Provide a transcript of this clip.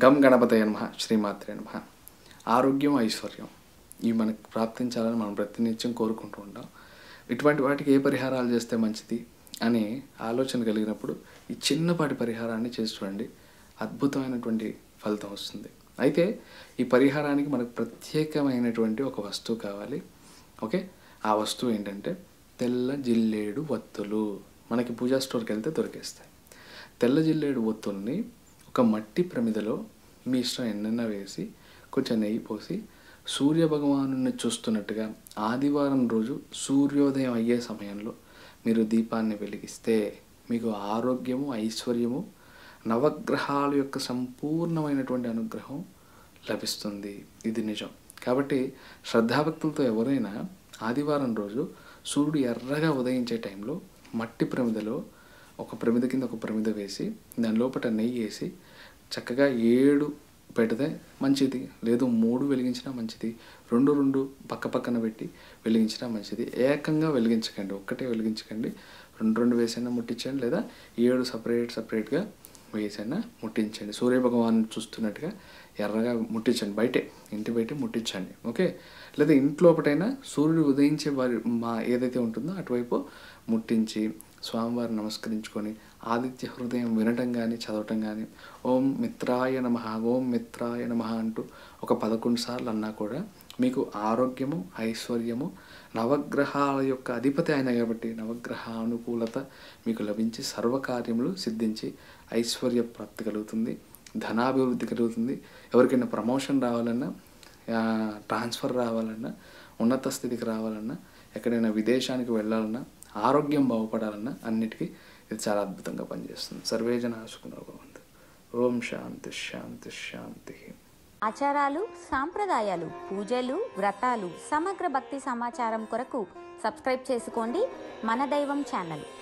గం గణపతయ నమ శ్రీమాత్రే నమ ఆరోగ్యం ఐశ్వర్యం ఇవి మనకు ప్రాప్తించాలని మనం ప్రతినిత్యం కోరుకుంటూ ఉంటాం ఇటువంటి వాటికి ఏ పరిహారాలు చేస్తే మంచిది అని ఆలోచన కలిగినప్పుడు ఈ చిన్నపాటి పరిహారాన్ని చేసి చూడండి అద్భుతమైనటువంటి ఫలితం వస్తుంది అయితే ఈ పరిహారానికి మనకు ప్రత్యేకమైనటువంటి ఒక వస్తువు కావాలి ఓకే ఆ వస్తువు ఏంటంటే తెల్ల జిల్లేడు వత్తులు మనకి పూజా స్టోర్కి వెళ్తే దొరికేస్తాయి తెల్ల జిల్లేడు ఒత్తుల్ని ఒక మట్టి ప్రమిదలో మీ ఇష్టం ఎన్నెన్న వేసి కొంచెం నెయ్యి పోసి సూర్య భగవాను చూస్తున్నట్టుగా ఆదివారం రోజు సూర్యోదయం అయ్యే సమయంలో మీరు దీపాన్ని వెలిగిస్తే మీకు ఆరోగ్యము ఐశ్వర్యము నవగ్రహాల యొక్క సంపూర్ణమైనటువంటి అనుగ్రహం లభిస్తుంది ఇది నిజం కాబట్టి శ్రద్ధాభక్తులతో ఎవరైనా ఆదివారం రోజు సూర్యుడు ఎర్రగా ఉదయించే టైంలో మట్టి ప్రమిదలో ఒక ప్రమిద కింద ఒక ప్రమిద వేసి దాని లోపల నెయ్యి వేసి చక్కగా ఏడు పెడితే మంచిది లేదు మూడు వెలిగించినా మంచిది రెండు రెండు పక్క పక్కన పెట్టి వెలిగించినా మంచిది ఏకంగా వెలిగించకండి ఒక్కటే వెలిగించకండి రెండు రెండు వేసైనా ముట్టించండి లేదా ఏడు సపరేట్ సపరేట్గా వేసైనా ముట్టించండి సూర్య భగవాన్ చూస్తున్నట్టుగా ఎర్రగా ముట్టించండి బయటే ఇంటి బయటే ముట్టించండి ఓకే లేదా ఇంట్లోపటైనా సూర్యుడు ఉదయించే వారి మా ఏదైతే ఉంటుందో అటువైపు ముట్టించి స్వామివారిని నమస్కరించుకొని ఆదిత్య హృదయం వినటం కానీ చదవటం కానీ ఓం మిత్రాయ నమ ఓం మిత్రాయ నమ అంటూ ఒక పదకొండు సార్లు అన్నా కూడా మీకు ఆరోగ్యము ఐశ్వర్యము నవగ్రహాల యొక్క అధిపతి ఆయన కాబట్టి నవగ్రహ అనుకూలత మీకు లభించి సర్వకార్యములు సిద్ధించి ఐశ్వర్య ప్రాప్తి కలుగుతుంది ధనాభివృద్ధి కలుగుతుంది ఎవరికైనా ప్రమోషన్ రావాలన్నా ఆ, ట్రాన్స్ఫర్ రావాలన్నా ఉన్నత స్థితికి రావాలన్నా ఎక్కడైనా విదేశానికి వెళ్ళాలన్నా ఆరోగ్యం బాగుపడాలన్నా అన్నిటికీ ఇది చాలా అద్భుతంగా పనిచేస్తుంది సర్వేజన ఆశుకునభవంతు ఓం శాంతి శాంతి శాంతి ఆచారాలు సాంప్రదాయాలు పూజలు వ్రతాలు సమగ్ర భక్తి సమాచారం కొరకు సబ్స్క్రైబ్ చేసుకోండి మన దైవం ఛానల్